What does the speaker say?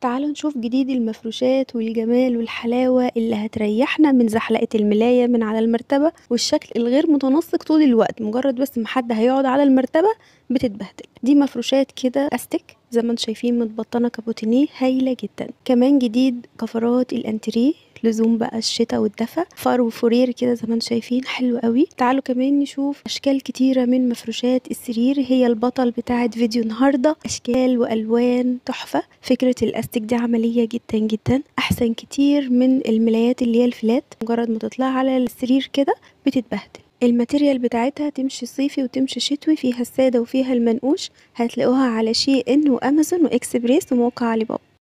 تعالوا نشوف جديد المفروشات والجمال والحلاوة اللي هتريحنا من زحلقة الملاية من على المرتبة والشكل الغير متناسق طول الوقت مجرد بس ما حد هيقعد على المرتبة بتتبهدل دي مفروشات كده استك زي ما انتم شايفين متبطنه كابوتينيه هايله جدا كمان جديد كفرات الانتريه لزوم بقى الشتاء والدفا فار وفورير كده زي ما انتم شايفين حلو قوي تعالوا كمان نشوف اشكال كتيره من مفروشات السرير هي البطل بتاعه فيديو النهارده اشكال والوان تحفه فكره الاستك دي عمليه جدا جدا احسن كتير من الملايات اللي هي الفلات مجرد ما تطلع على السرير كده بتتبهدل الماتيريال بتاعتها تمشي صيفي وتمشي شتوي فيها السادة وفيها المنقوش هتلاقوها على شي ان وامازون واكسبريس وموقع علي بابا